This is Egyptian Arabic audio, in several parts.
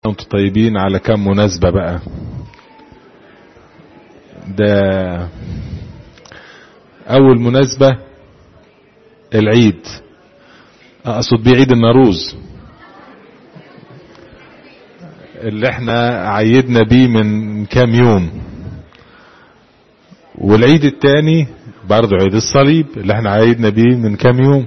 وانتم طيبين على كم مناسبة بقى ده أول مناسبة العيد أقصد بيه عيد الناروز اللي احنا عيدنا بيه من كام يوم والعيد التاني برضه عيد الصليب اللي احنا عيدنا بيه من كام يوم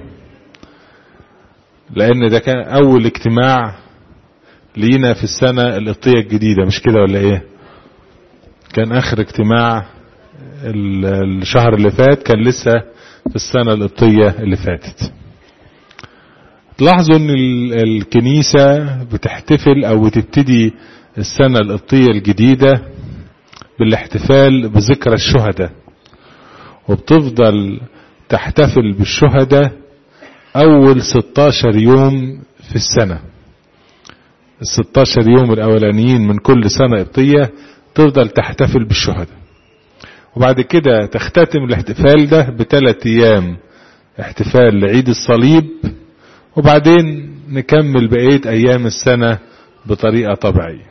لان ده كان اول اجتماع لينا في السنة القبطية الجديدة مش كده ولا ايه كان اخر اجتماع الشهر اللي فات كان لسه في السنة القبطية اللي فاتت تلاحظوا ان الكنيسة بتحتفل او بتبتدي السنة القبطية الجديدة بالاحتفال بذكرى الشهداء وبتفضل تحتفل بالشهداء اول 16 يوم في السنة ال 16 يوم الاولانيين من كل سنة قبطية تفضل تحتفل بالشهداء وبعد كده تختتم الاحتفال ده بثلاث ايام احتفال لعيد الصليب وبعدين نكمل بقية ايام السنة بطريقة طبيعية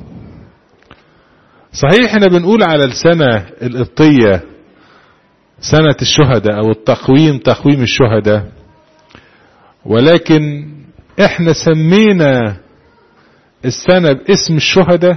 صحيح احنا بنقول على السنة القبطية سنة الشهداء او التقويم تقويم الشهداء ولكن احنا سمينا السنة باسم الشهداء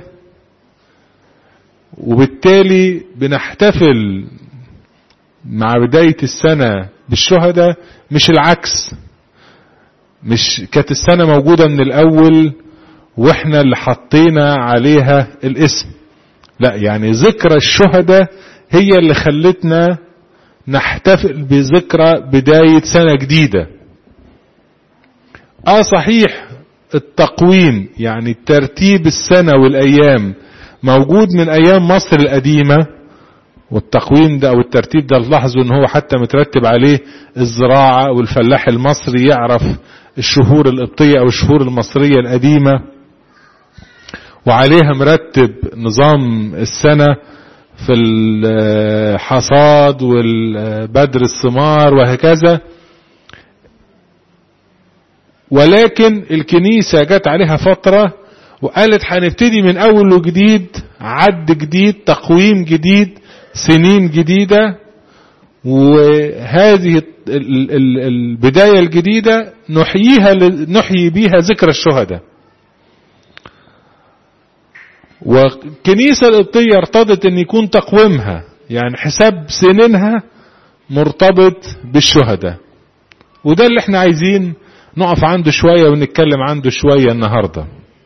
وبالتالي بنحتفل مع بداية السنة بالشهداء مش العكس مش كانت السنة موجودة من الأول واحنا اللي حطينا عليها الاسم لا يعني ذكرى الشهداء هي اللي خلتنا نحتفل بذكرى بداية سنة جديدة اه صحيح التقويم يعني ترتيب السنة والأيام موجود من أيام مصر القديمة والتقويم ده أو الترتيب ده لاحظوا ان هو حتى مترتب عليه الزراعة والفلاح المصري يعرف الشهور القبطية أو الشهور المصرية القديمة وعليها مرتب نظام السنة في الحصاد والبدر الثمار وهكذا ولكن الكنيسة جت عليها فترة وقالت هنبتدي من أول وجديد عد جديد تقويم جديد سنين جديدة وهذه البداية الجديدة نحييها نحيي بيها ذكرى الشهداء والكنيسة القبطية ارتضت ان يكون تقويمها يعني حساب سنينها مرتبط بالشهداء وده اللي احنا عايزين نقف عنده شوية ونتكلم عنده شوية النهاردة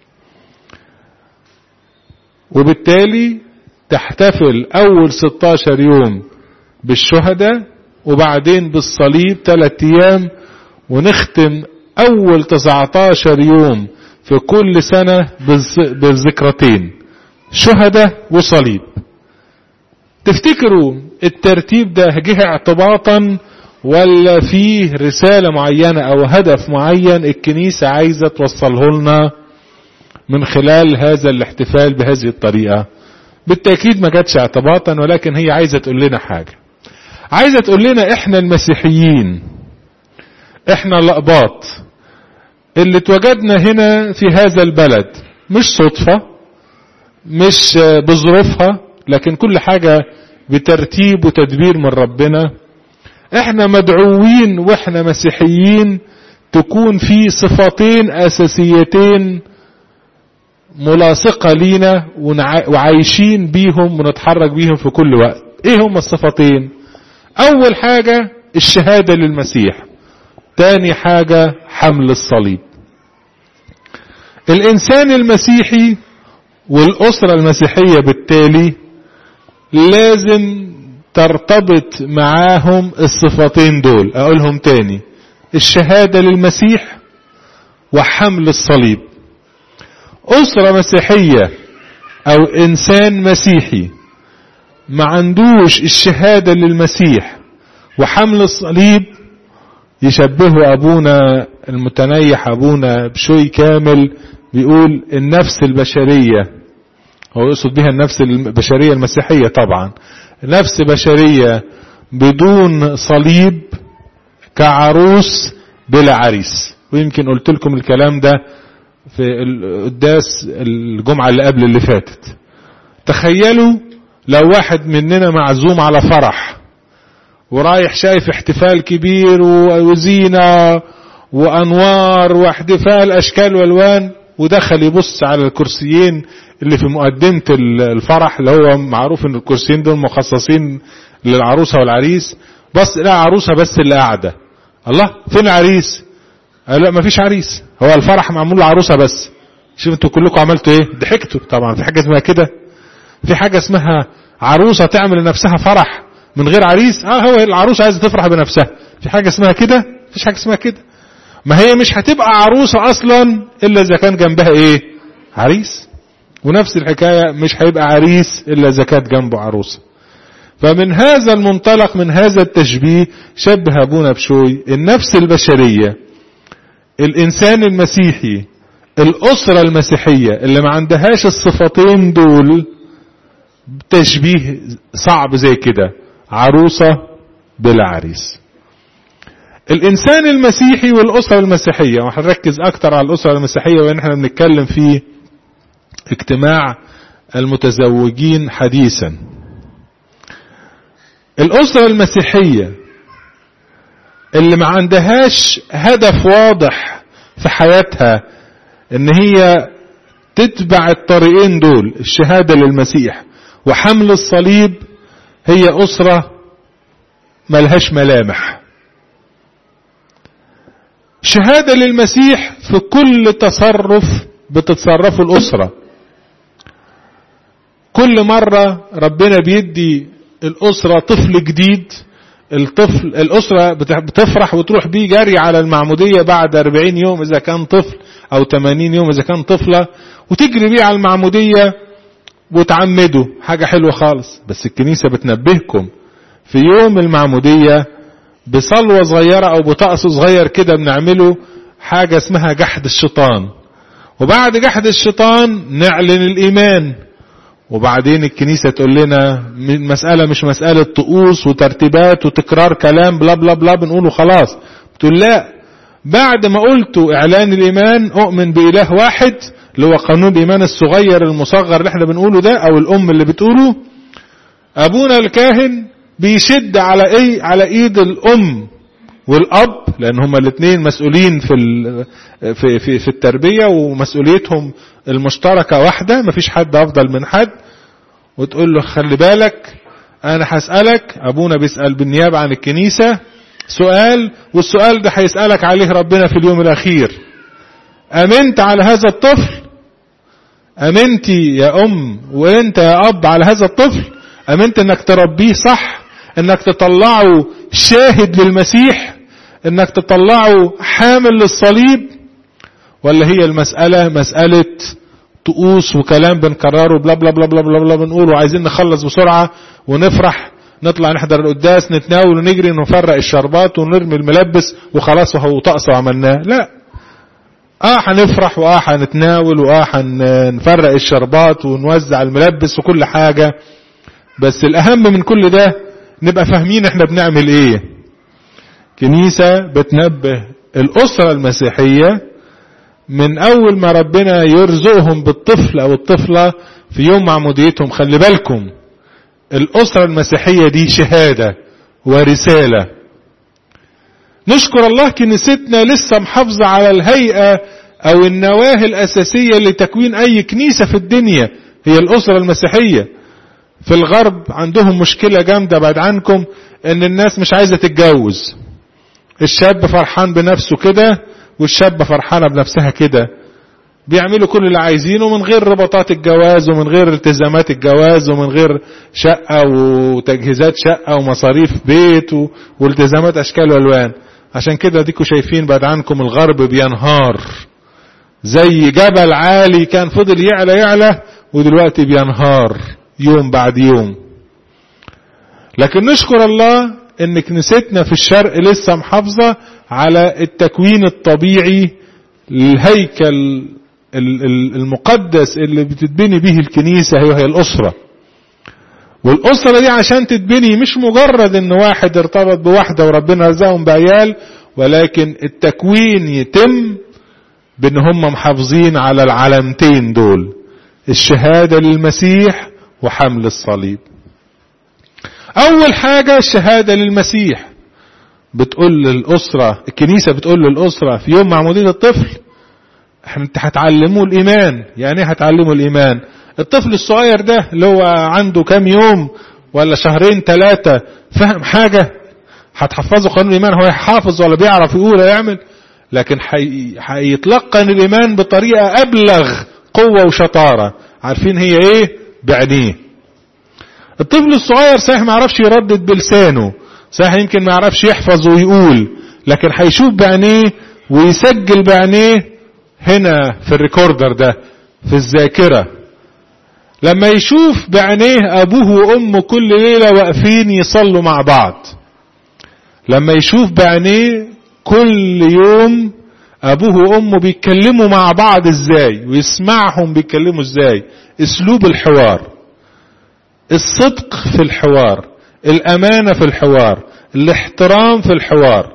وبالتالي تحتفل اول 16 يوم بالشهداء وبعدين بالصليب ثلاث ايام ونختم اول 19 يوم في كل سنة بالذكرتين شهداء وصليب تفتكروا الترتيب ده جه اعتباطا ولا فيه رسالة معينة او هدف معين الكنيسة عايزة توصله لنا من خلال هذا الاحتفال بهذه الطريقة بالتأكيد ما جاتش اعتباطا ولكن هي عايزة تقول لنا حاجة عايزة تقول لنا احنا المسيحيين احنا الأقباط اللي اتوجدنا هنا في هذا البلد مش صدفة مش بظروفها لكن كل حاجة بترتيب وتدبير من ربنا احنا مدعوين واحنا مسيحيين تكون في صفتين اساسيتين ملاصقة لينا وعايشين بيهم ونتحرك بيهم في كل وقت ايه هم الصفتين اول حاجة الشهادة للمسيح تاني حاجة حمل الصليب الانسان المسيحي والاسرة المسيحية بالتالي لازم ترتبط معاهم الصفتين دول اقولهم تاني الشهادة للمسيح وحمل الصليب أسرة مسيحية أو إنسان مسيحي ما عندوش الشهادة للمسيح وحمل الصليب يشبهه أبونا المتنيح أبونا بشوي كامل بيقول النفس البشرية هو يقصد بها النفس البشرية المسيحية طبعا نفس بشرية بدون صليب كعروس بلا عريس ويمكن قلت لكم الكلام ده في القداس الجمعة اللي قبل اللي فاتت تخيلوا لو واحد مننا معزوم على فرح ورايح شايف احتفال كبير وزينة وانوار واحتفال اشكال والوان ودخل يبص على الكرسيين اللي في مقدمة الفرح اللي هو معروف ان الكرسيين دول مخصصين للعروسة والعريس بص لا عروسة بس اللي قاعدة الله فين العريس قال لا مفيش عريس هو الفرح معمول لعروسة بس شوف انتوا كلكم عملتوا ايه ضحكتوا طبعا في حاجة اسمها كده في حاجة اسمها عروسة تعمل لنفسها فرح من غير عريس اه هو العروسة عايزة تفرح بنفسها في حاجة اسمها كده مفيش حاجة اسمها كده ما هي مش هتبقى عروسة اصلا الا اذا كان جنبها ايه عريس ونفس الحكاية مش هيبقى عريس الا اذا كانت جنبه عروسة فمن هذا المنطلق من هذا التشبيه شبه ابونا بشوي النفس البشرية الانسان المسيحي الاسرة المسيحية اللي ما عندهاش الصفتين دول تشبيه صعب زي كده عروسة بلا عريس الانسان المسيحي والاسرة المسيحية وهنركز اكتر على الاسرة المسيحية وان احنا بنتكلم في اجتماع المتزوجين حديثا الاسرة المسيحية اللي ما عندهاش هدف واضح في حياتها ان هي تتبع الطريقين دول الشهادة للمسيح وحمل الصليب هي أسرة ملهاش ملامح شهادة للمسيح في كل تصرف بتتصرفه الأسرة كل مرة ربنا بيدي الأسرة طفل جديد الطفل الأسرة بتفرح وتروح بيه جري على المعمودية بعد 40 يوم إذا كان طفل أو 80 يوم إذا كان طفلة وتجري بيه على المعمودية وتعمدوا حاجة حلوة خالص بس الكنيسة بتنبهكم في يوم المعمودية بصلوة صغيرة أو بطقس صغير كده بنعمله حاجة اسمها جحد الشيطان وبعد جحد الشيطان نعلن الإيمان وبعدين الكنيسة تقول لنا المسألة مش مسألة طقوس وترتيبات وتكرار كلام بلا بلا بلا بنقوله خلاص بتقول لا بعد ما قلتوا إعلان الإيمان أؤمن بإله واحد اللي هو قانون الإيمان الصغير المصغر اللي احنا بنقوله ده أو الأم اللي بتقوله أبونا الكاهن بيشد على إيه على إيد الأم والأب لأن هما الاثنين مسؤولين في في في في التربية ومسؤوليتهم المشتركة واحدة مفيش حد أفضل من حد وتقول له خلي بالك أنا هسألك أبونا بيسأل بالنيابة عن الكنيسة سؤال والسؤال ده هيسألك عليه ربنا في اليوم الأخير أمنت على هذا الطفل أمنتي يا أم وأنت يا أب على هذا الطفل أمنت أنك تربيه صح أنك تطلعه شاهد للمسيح أنك تطلعه حامل للصليب ولا هي المسألة مسألة طقوس وكلام بنكرره بلا بلا بلا بلا بلا, بلا بنقوله عايزين نخلص بسرعة ونفرح نطلع نحضر القداس نتناول ونجري نفرق الشربات ونرمي الملبس وخلاص وهو طقس وعملناه لا اه هنفرح واه هنتناول واه هنفرق الشربات ونوزع الملبس وكل حاجة بس الاهم من كل ده نبقى فاهمين احنا بنعمل ايه كنيسة بتنبه الاسرة المسيحية من اول ما ربنا يرزقهم بالطفل او الطفلة في يوم معموديتهم خلي بالكم الاسرة المسيحية دي شهادة ورسالة نشكر الله كنيستنا لسه محافظة على الهيئة او النواة الاساسية لتكوين اي كنيسة في الدنيا هي الاسرة المسيحية في الغرب عندهم مشكلة جامدة بعد عنكم ان الناس مش عايزة تتجوز الشاب فرحان بنفسه كده والشابة فرحانة بنفسها كده بيعملوا كل اللي عايزينه من غير ربطات الجواز ومن غير التزامات الجواز ومن غير شقة وتجهيزات شقة ومصاريف بيت والتزامات اشكال والوان عشان كده ديكوا شايفين بعد عنكم الغرب بينهار زي جبل عالي كان فضل يعلى يعلى ودلوقتي بينهار يوم بعد يوم لكن نشكر الله ان كنيستنا في الشرق لسه محافظة على التكوين الطبيعي للهيكل المقدس اللي بتتبني به الكنيسة هي هي الأسرة والأسرة دي عشان تتبني مش مجرد ان واحد ارتبط بواحدة وربنا رزقهم بعيال ولكن التكوين يتم بان هم محافظين على العلامتين دول الشهادة للمسيح وحمل الصليب اول حاجة الشهادة للمسيح بتقول للأسرة الكنيسة بتقول للأسرة في يوم معمودية الطفل احنا انت هتعلموا الإيمان يعني ايه هتعلموا الإيمان الطفل الصغير ده اللي هو عنده كام يوم ولا شهرين ثلاثة فهم حاجة هتحفظه قانون الإيمان هو يحافظ ولا بيعرف يقول ولا يعمل لكن هيتلقن الإيمان بطريقة أبلغ قوة وشطارة عارفين هي ايه بعينيه الطفل الصغير صحيح ما يعرفش يردد بلسانه صحيح يمكن ما يعرفش يحفظ ويقول لكن هيشوف بعينيه ويسجل بعينيه هنا في الريكوردر ده في الذاكرة لما يشوف بعينيه أبوه وأمه كل ليلة واقفين يصلوا مع بعض لما يشوف بعينيه كل يوم أبوه وأمه بيتكلموا مع بعض إزاي ويسمعهم بيتكلموا إزاي أسلوب الحوار الصدق في الحوار الأمانة في الحوار الاحترام في الحوار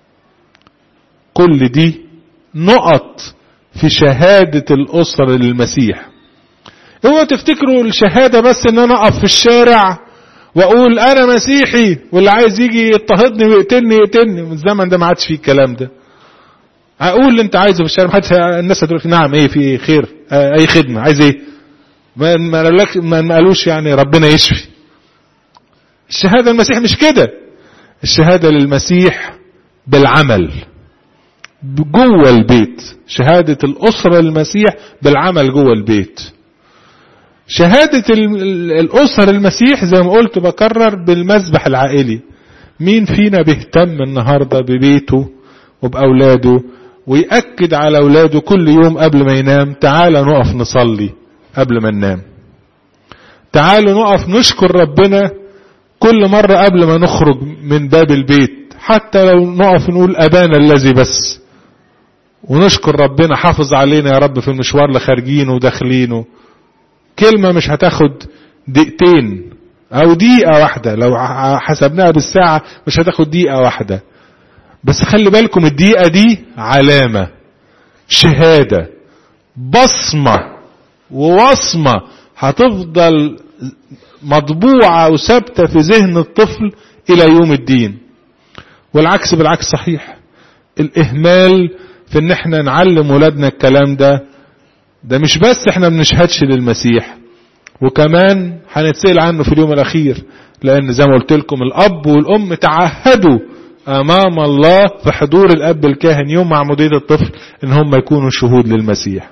كل دي نقط في شهادة الأسرة للمسيح اوعوا تفتكروا الشهادة بس ان انا اقف في الشارع واقول انا مسيحي واللي عايز يجي يضطهدني ويقتلني يقتلني من الزمن ده ما عادش فيه الكلام ده اقول اللي انت عايزه في الشارع محدش الناس هتقول نعم ايه في ايه خير اه اي خدمة عايز ايه ما ما ما قالوش يعني ربنا يشفي الشهادة المسيح مش كده الشهادة للمسيح بالعمل جوه البيت شهادة الأسرة للمسيح بالعمل جوه البيت شهادة الأسر المسيح زي ما قلت بكرر بالمذبح العائلي مين فينا بيهتم النهاردة ببيته وبأولاده ويأكد على أولاده كل يوم قبل ما ينام تعال نقف نصلي قبل ما ننام تعالوا نقف نشكر ربنا كل مرة قبل ما نخرج من باب البيت حتى لو نقف نقول أبانا الذي بس ونشكر ربنا حافظ علينا يا رب في المشوار اللي خارجينه وداخلينه كلمة مش هتاخد دقيقتين أو دقيقة واحدة لو حسبناها بالساعة مش هتاخد دقيقة واحدة بس خلي بالكم الدقيقة دي علامة شهادة بصمة ووصمة هتفضل مطبوعة وثابتة في ذهن الطفل إلى يوم الدين والعكس بالعكس صحيح الإهمال في إن احنا نعلم ولادنا الكلام ده ده مش بس احنا بنشهدش للمسيح وكمان هنتسأل عنه في اليوم الأخير لأن زي ما قلت لكم الأب والأم تعهدوا أمام الله في حضور الأب الكاهن يوم معمودية الطفل إن هم يكونوا شهود للمسيح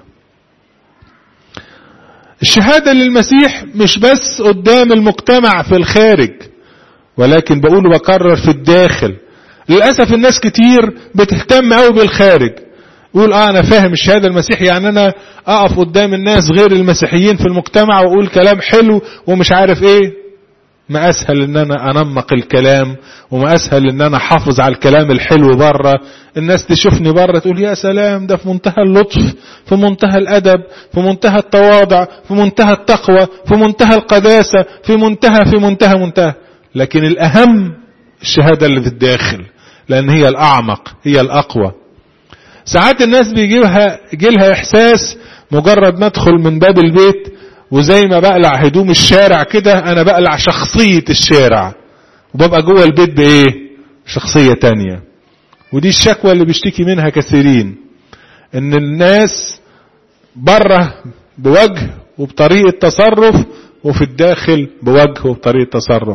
الشهادة للمسيح مش بس قدام المجتمع في الخارج ولكن بقول وبكرر في الداخل للأسف الناس كتير بتهتم قوي بالخارج يقول اه انا فاهم الشهاده المسيحي يعني انا اقف قدام الناس غير المسيحيين في المجتمع واقول كلام حلو ومش عارف ايه ما اسهل ان انا انمق الكلام وما اسهل ان انا احافظ على الكلام الحلو بره الناس تشوفني بره تقول يا سلام ده في منتهى اللطف في منتهى الادب في منتهى التواضع في منتهى التقوى في منتهى القداسه في منتهى في منتهى منتهى لكن الاهم الشهاده اللي في الداخل لان هي الاعمق هي الاقوى ساعات الناس بيجيلها يجيلها احساس مجرد ما ادخل من باب البيت وزي ما بقلع هدوم الشارع كده انا بقلع شخصية الشارع وببقى جوه البيت بايه شخصية تانية ودي الشكوى اللي بيشتكي منها كثيرين ان الناس بره بوجه وبطريقة تصرف وفي الداخل بوجه وبطريقة تصرف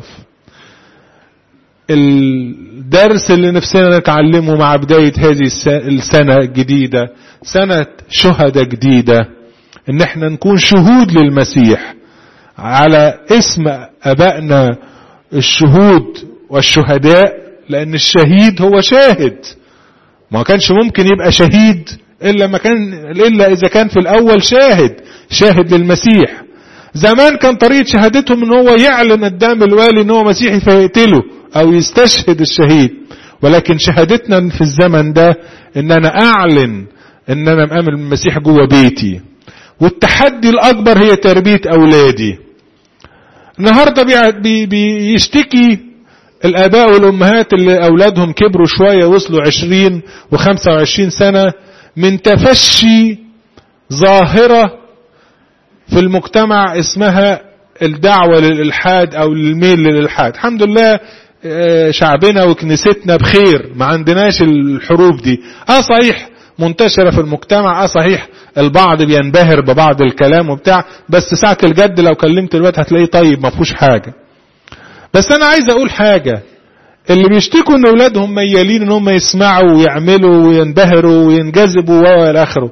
الدرس اللي نفسنا نتعلمه مع بداية هذه السنة الجديدة سنة شهدة جديدة ان احنا نكون شهود للمسيح على اسم ابائنا الشهود والشهداء لان الشهيد هو شاهد ما كانش ممكن يبقى شهيد الا ما كان الا اذا كان في الاول شاهد شاهد للمسيح زمان كان طريقة شهادتهم ان هو يعلن قدام الوالي ان هو مسيحي فيقتله او يستشهد الشهيد ولكن شهادتنا في الزمن ده ان انا اعلن ان انا مآمن المسيح جوه بيتي والتحدي الاكبر هي تربية اولادي النهاردة بي بيشتكي الاباء والامهات اللي اولادهم كبروا شوية وصلوا عشرين وخمسة وعشرين سنة من تفشي ظاهرة في المجتمع اسمها الدعوة للإلحاد أو الميل للإلحاد الحمد لله شعبنا وكنيستنا بخير ما عندناش الحروب دي اه صحيح منتشرة في المجتمع اه صحيح البعض بينبهر ببعض الكلام وبتاع بس ساعة الجد لو كلمت الوقت هتلاقيه طيب ما فيهوش حاجة بس انا عايز اقول حاجة اللي بيشتكوا ان اولادهم ميالين ان هم يسمعوا ويعملوا وينبهروا وينجذبوا والى اخره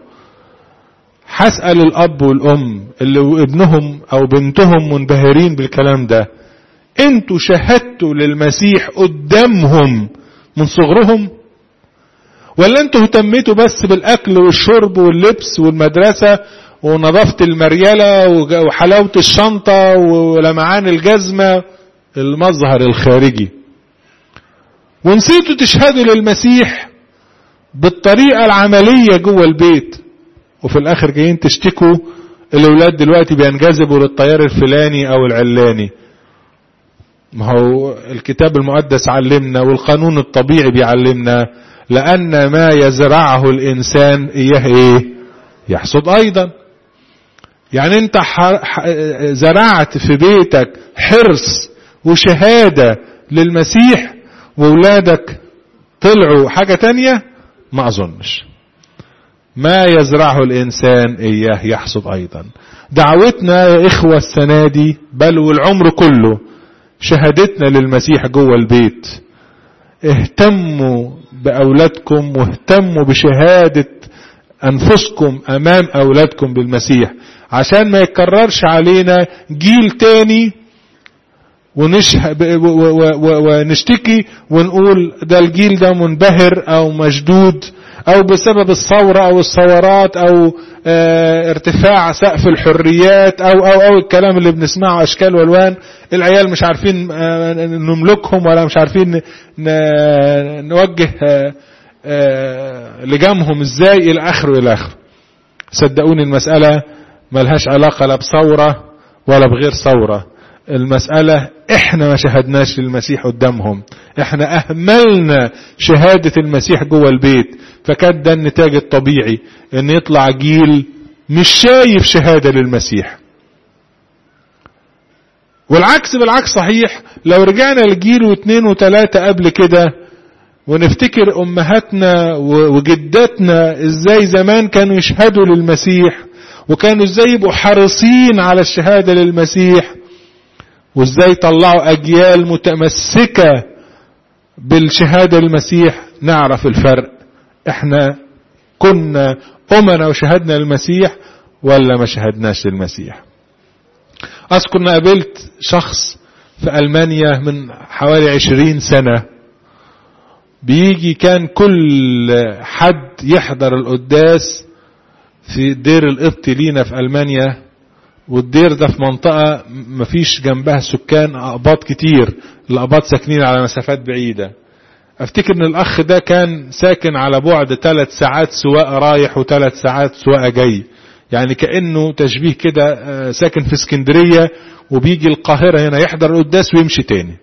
هسأل الاب والام اللي ابنهم او بنتهم منبهرين بالكلام ده انتوا شهدتوا للمسيح قدامهم من صغرهم ولا انتوا اهتميتوا بس بالاكل والشرب واللبس والمدرسة ونظافة المريلة وحلاوة الشنطة ولمعان الجزمة المظهر الخارجي ونسيتوا تشهدوا للمسيح بالطريقة العملية جوه البيت وفي الاخر جايين تشتكوا الاولاد دلوقتي بينجذبوا للطيار الفلاني او العلاني ما هو الكتاب المقدس علمنا والقانون الطبيعي بيعلمنا لأن ما يزرعه الإنسان إياه إيه يحصد أيضا يعني أنت زرعت في بيتك حرص وشهادة للمسيح وولادك طلعوا حاجة تانية ما أظنش ما يزرعه الإنسان إياه يحصد أيضا دعوتنا يا إخوة السنة دي بل والعمر كله شهادتنا للمسيح جوه البيت اهتموا بأولادكم واهتموا بشهادة أنفسكم أمام أولادكم بالمسيح عشان ما يتكررش علينا جيل تاني ونشه ونشتكي ونقول ده الجيل ده منبهر أو مشدود أو بسبب الثورة أو الثورات أو اه ارتفاع سقف الحريات أو أو أو الكلام اللي بنسمعه أشكال والوان العيال مش عارفين اه نملكهم ولا مش عارفين نوجه اه لجامهم ازاي إلى آخره إلى آخره صدقوني المسألة ملهاش علاقة لا بثورة ولا بغير ثورة المسألة احنا ما شهدناش للمسيح قدامهم احنا اهملنا شهادة المسيح جوه البيت فكان ده النتاج الطبيعي ان يطلع جيل مش شايف شهادة للمسيح والعكس بالعكس صحيح لو رجعنا لجيل واثنين وثلاثة قبل كده ونفتكر امهاتنا وجداتنا ازاي زمان كانوا يشهدوا للمسيح وكانوا ازاي يبقوا حريصين على الشهادة للمسيح وازاي طلعوا اجيال متمسكة بالشهادة للمسيح نعرف الفرق احنا كنا امنا وشهدنا للمسيح ولا ما شهدناش للمسيح اذكر ان قابلت شخص في المانيا من حوالي عشرين سنة بيجي كان كل حد يحضر القداس في دير القبط لينا في المانيا والدير ده في منطقة مفيش جنبها سكان أقباط كتير الأقباط ساكنين على مسافات بعيدة افتكر ان الاخ ده كان ساكن على بعد ثلاث ساعات سواقة رايح وثلاث ساعات سواقة جاي يعني كأنه تشبيه كده ساكن في اسكندرية وبيجي القاهرة هنا يحضر القداس ويمشي تاني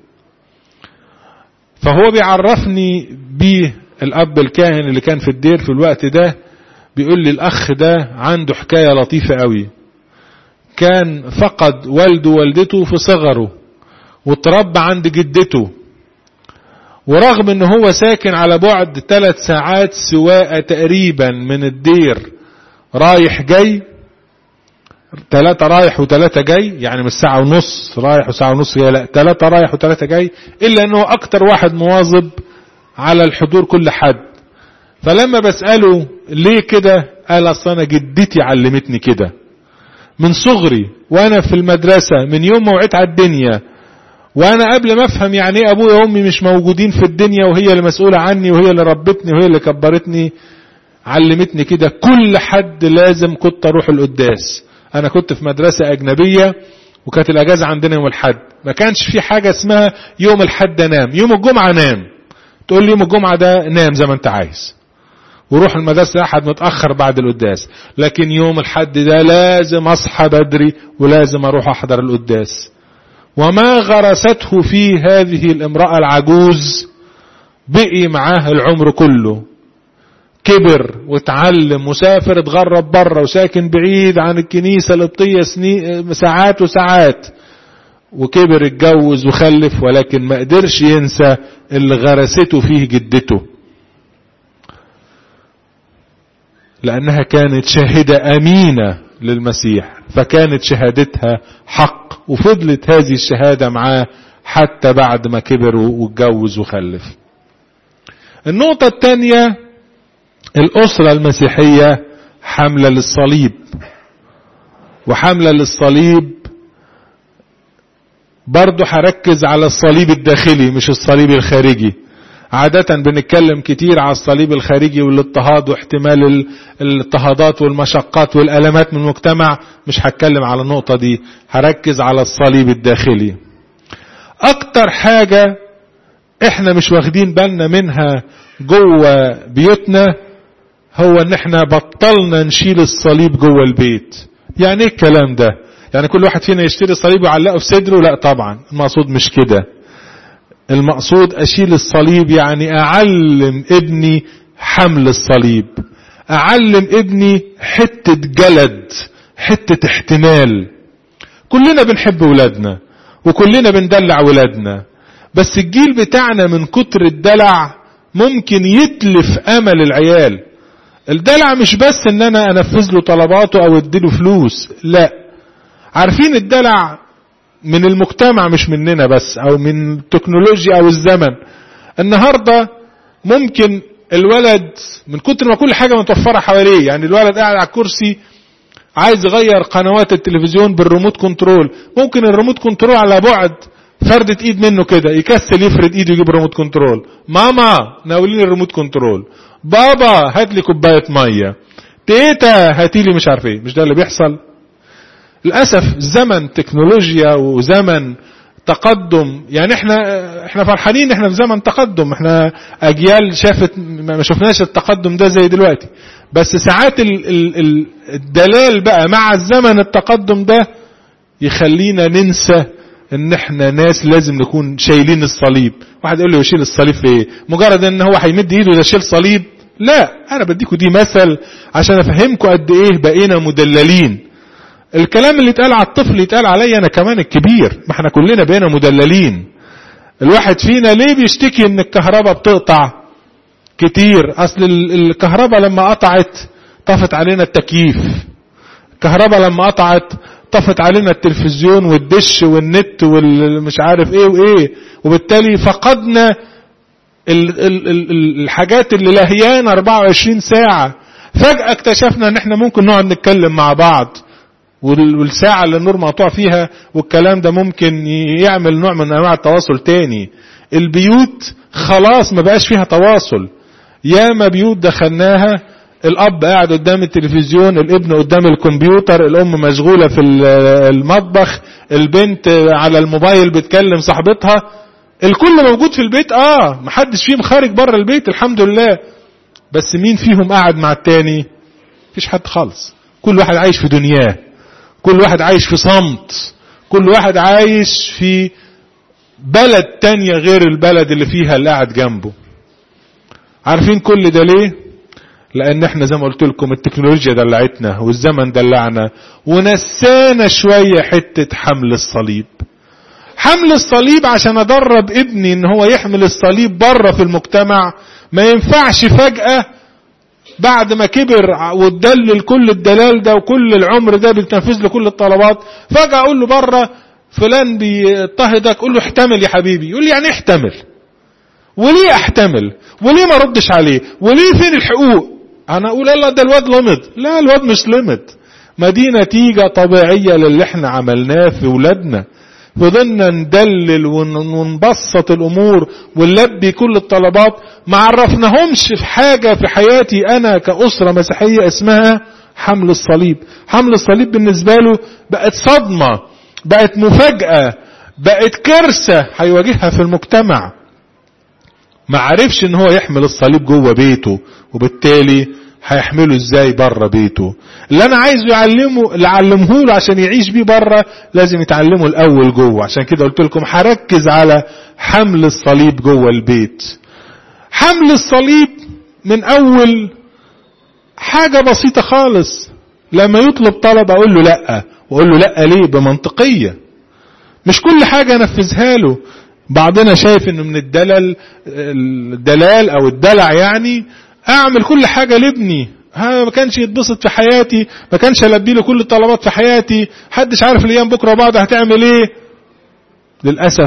فهو بيعرفني بيه الاب الكاهن اللي كان في الدير في الوقت ده بيقول لي الاخ ده عنده حكاية لطيفة قوي كان فقد والده ووالدته في صغره واتربى عند جدته ورغم ان هو ساكن على بعد ثلاث ساعات سواقة تقريبا من الدير رايح جاي ثلاثة رايح وثلاثة جاي يعني مش ساعة ونص رايح وساعة ونص جاي لا ثلاثة رايح وثلاثة جاي إلا أنه أكتر واحد مواظب على الحضور كل حد فلما بسأله ليه كده قال أصل أنا جدتي علمتني كده من صغري وأنا في المدرسة من يوم ما وعيت على الدنيا وأنا قبل ما أفهم يعني إيه أبويا وأمي مش موجودين في الدنيا وهي اللي مسؤولة عني وهي اللي ربتني وهي اللي كبرتني علمتني كده كل حد لازم كنت أروح القداس انا كنت في مدرسة اجنبية وكانت الاجازة عندنا يوم الحد ما كانش في حاجة اسمها يوم الحد انام يوم الجمعة نام تقول لي يوم الجمعة ده نام زي ما انت عايز وروح المدرسة احد متأخر بعد القداس لكن يوم الحد ده لازم اصحى بدري ولازم اروح احضر القداس وما غرسته في هذه الامرأة العجوز بقي معاه العمر كله كبر وتعلم وسافر اتغرب بره وساكن بعيد عن الكنيسة القبطية سنين ساعات وساعات وكبر اتجوز وخلف ولكن ما قدرش ينسى اللي غرسته فيه جدته لأنها كانت شاهدة أمينة للمسيح فكانت شهادتها حق وفضلت هذه الشهادة معاه حتى بعد ما كبر واتجوز وخلف النقطة الثانية الأسرة المسيحية حملة للصليب وحملة للصليب برضو هركز على الصليب الداخلي مش الصليب الخارجي عادة بنتكلم كتير على الصليب الخارجي والاضطهاد واحتمال الاضطهادات والمشقات والألمات من المجتمع مش هتكلم على النقطة دي هركز على الصليب الداخلي أكتر حاجة احنا مش واخدين بالنا منها جوه بيوتنا هو ان احنا بطلنا نشيل الصليب جوه البيت يعني ايه الكلام ده يعني كل واحد فينا يشتري صليب ويعلقه في صدره لا طبعا المقصود مش كده المقصود اشيل الصليب يعني اعلم ابني حمل الصليب اعلم ابني حتة جلد حتة احتمال كلنا بنحب ولادنا وكلنا بندلع ولادنا بس الجيل بتاعنا من كتر الدلع ممكن يتلف امل العيال الدلع مش بس ان انا انفذ له طلباته او اديله فلوس لا عارفين الدلع من المجتمع مش مننا بس او من التكنولوجيا او الزمن النهاردة ممكن الولد من كتر ما كل حاجة متوفرة حواليه يعني الولد قاعد على الكرسي عايز يغير قنوات التلفزيون بالريموت كنترول ممكن الريموت كنترول على بعد فردة ايد منه كده يكسل يفرد ايده يجيب ريموت كنترول ماما ناولين الريموت كنترول بابا هات لي كوبايه ميه تيتا هاتي لي مش عارف ايه مش ده اللي بيحصل للاسف زمن تكنولوجيا وزمن تقدم يعني احنا احنا فرحانين احنا في زمن تقدم احنا اجيال شافت ما شفناش التقدم ده زي دلوقتي بس ساعات ال ال الدلال بقى مع الزمن التقدم ده يخلينا ننسى ان احنا ناس لازم نكون شايلين الصليب واحد يقول لي يشيل الصليب في ايه مجرد ان هو هيمد ايده ده شيل صليب لا انا بديكوا دي مثل عشان افهمكم قد ايه بقينا مدللين الكلام اللي اتقال على الطفل يتقال عليا انا كمان الكبير ما احنا كلنا بقينا مدللين الواحد فينا ليه بيشتكي ان الكهرباء بتقطع كتير اصل الكهرباء لما قطعت طفت علينا التكييف الكهرباء لما قطعت طفت علينا التلفزيون والدش والنت والمش عارف ايه وايه وبالتالي فقدنا ال ال ال الحاجات اللي لهيانا 24 ساعة فجأة اكتشفنا ان احنا ممكن نقعد نتكلم مع بعض والساعة اللي النور مقطوع فيها والكلام ده ممكن يعمل نوع من انواع التواصل تاني البيوت خلاص ما بقاش فيها تواصل ياما بيوت دخلناها الاب قاعد قدام التلفزيون الابن قدام الكمبيوتر الام مشغولة في المطبخ البنت على الموبايل بتكلم صاحبتها الكل موجود في البيت اه محدش فيهم خارج بره البيت الحمد لله بس مين فيهم قاعد مع التاني مفيش حد خالص كل واحد عايش في دنياه كل واحد عايش في صمت كل واحد عايش في بلد تانية غير البلد اللي فيها اللي قاعد جنبه عارفين كل ده ليه لان احنا زي ما قلت لكم التكنولوجيا دلعتنا والزمن دلعنا ونسانا شوية حتة حمل الصليب حمل الصليب عشان ادرب ابني ان هو يحمل الصليب بره في المجتمع ما ينفعش فجأة بعد ما كبر واتدلل كل الدلال ده وكل العمر ده بتنفذ له كل الطلبات فجأة اقول له بره فلان بيضطهدك قول له احتمل يا حبيبي يقول لي يعني احتمل وليه احتمل وليه ما ردش عليه وليه فين الحقوق انا اقول الله ده الواد لمد لا الواد مش لمد ما دي نتيجة طبيعية للي احنا عملناه في ولادنا فضلنا ندلل ونبسط الامور ونلبي كل الطلبات ما عرفناهمش في حاجة في حياتي انا كأسرة مسيحية اسمها حمل الصليب حمل الصليب بالنسبة له بقت صدمة بقت مفاجأة بقت كارثة هيواجهها في المجتمع ما عرفش ان هو يحمل الصليب جوه بيته وبالتالي هيحمله ازاي بره بيته اللي انا عايزه يعلمه اللي علمه له عشان يعيش بيه بره لازم يتعلمه الاول جوه عشان كده قلت لكم هركز على حمل الصليب جوه البيت حمل الصليب من اول حاجة بسيطة خالص لما يطلب طلب اقول له لا واقول له لا ليه بمنطقية مش كل حاجة انفذها له بعضنا شايف انه من الدلل الدلال او الدلع يعني اعمل كل حاجة لابني ها ما كانش يتبسط في حياتي ما كانش البي له كل الطلبات في حياتي حدش عارف الايام بكره وبعد هتعمل ايه للاسف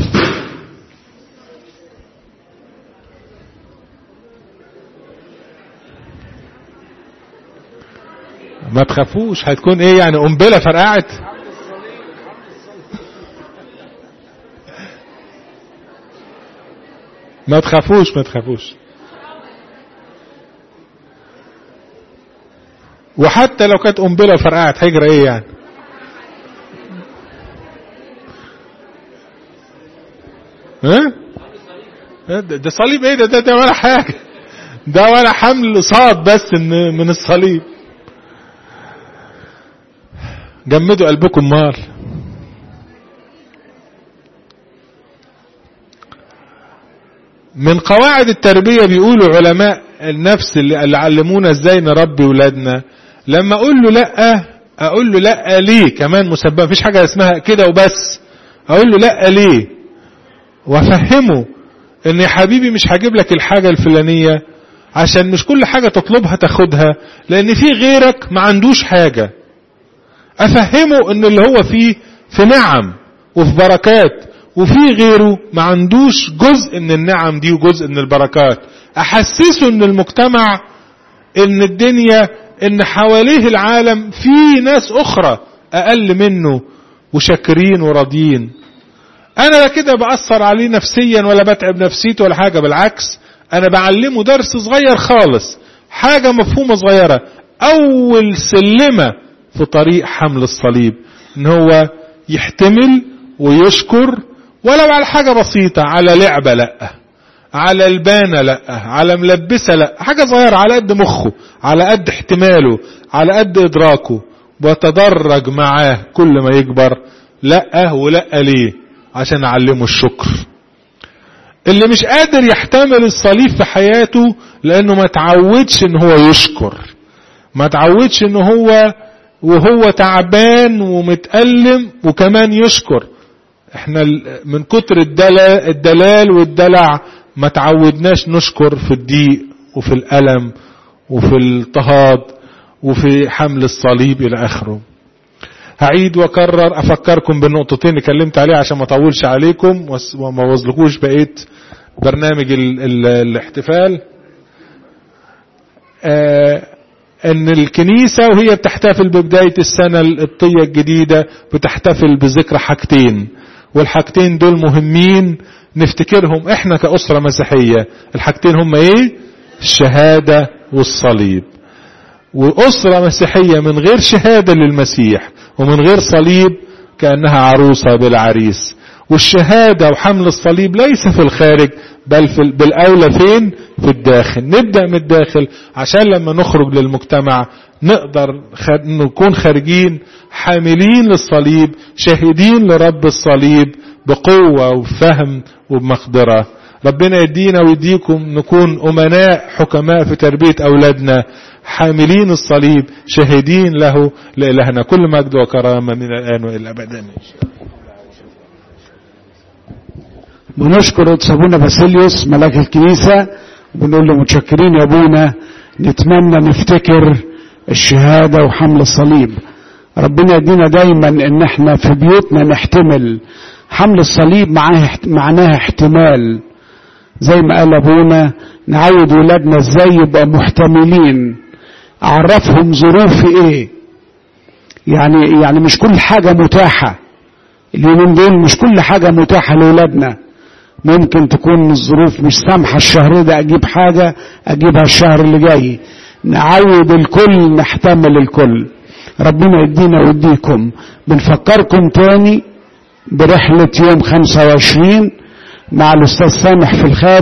ما تخافوش هتكون ايه يعني قنبله فرقعت ما تخافوش ما تخافوش وحتى لو كانت قنبله فرقعت هيجرى ايه يعني ها ده, ده صليب ايه ده, ده ده ولا حاجه ده ولا حمل صاد بس من الصليب جمدوا قلبكم مال من قواعد التربية بيقولوا علماء النفس اللي علمونا ازاي نربي ولادنا لما اقول له لا اقول له لا ليه كمان مسبب مفيش حاجة اسمها كده وبس اقول له لا ليه وافهمه ان يا حبيبي مش هجيب لك الحاجة الفلانية عشان مش كل حاجة تطلبها تاخدها لان في غيرك ما عندوش حاجة افهمه ان اللي هو فيه في نعم وفي بركات وفي غيره ما عندوش جزء من النعم دي وجزء من البركات احسسه ان المجتمع ان الدنيا ان حواليه العالم في ناس اخرى اقل منه وشاكرين وراضيين انا لا كده باثر عليه نفسيا ولا بتعب نفسيته ولا حاجه بالعكس انا بعلمه درس صغير خالص حاجه مفهومه صغيره اول سلمه في طريق حمل الصليب ان هو يحتمل ويشكر ولو على حاجة بسيطة على لعبة لا على البانة لا على ملبسة لا حاجة صغيرة على قد مخه على قد احتماله على قد ادراكه وتدرج معاه كل ما يكبر لا ولا ليه عشان اعلمه الشكر اللي مش قادر يحتمل الصليب في حياته لانه ما تعودش ان هو يشكر ما تعودش ان هو وهو تعبان ومتألم وكمان يشكر احنا من كتر الدلال, الدلال والدلع ما تعودناش نشكر في الضيق وفي الألم وفي الاضطهاد وفي حمل الصليب إلى آخره هعيد وكرر أفكركم بالنقطتين اللي كلمت عليه عشان ما أطولش عليكم وما وزلكوش بقيت برنامج ال ال الاحتفال آه ان الكنيسة وهي بتحتفل ببداية السنة القبطية الجديدة بتحتفل بذكرى حاجتين والحاجتين دول مهمين نفتكرهم احنا كأسرة مسيحية الحاجتين هم ايه الشهادة والصليب وأسرة مسيحية من غير شهادة للمسيح ومن غير صليب كأنها عروسة بالعريس والشهادة وحمل الصليب ليس في الخارج بل في بالأولى فين في الداخل نبدأ من الداخل عشان لما نخرج للمجتمع نقدر نكون خارجين حاملين للصليب شاهدين لرب الصليب بقوة وفهم وبمقدرة ربنا يدينا ويديكم نكون أمناء حكماء في تربية أولادنا حاملين الصليب شاهدين له لإلهنا كل مجد وكرامة من الآن وإلى الأبد بنشكر ابونا باسيليوس ملاك الكنيسة وبنقول له متشكرين يا ابونا نتمنى نفتكر الشهادة وحمل الصليب ربنا يدينا دايما ان احنا في بيوتنا نحتمل حمل الصليب معاه معناها احتمال زي ما قال ابونا نعود ولادنا ازاي يبقى محتملين اعرفهم ظروفي ايه يعني يعني مش كل حاجة متاحة اليومين دول مش كل حاجة متاحة لولادنا ممكن تكون الظروف مش سامحة الشهر ده أجيب حاجة أجيبها الشهر اللي جاي نعود الكل نحتمل الكل ربنا يدينا ويديكم بنفكركم تاني برحلة يوم 25 مع الأستاذ سامح في الخارج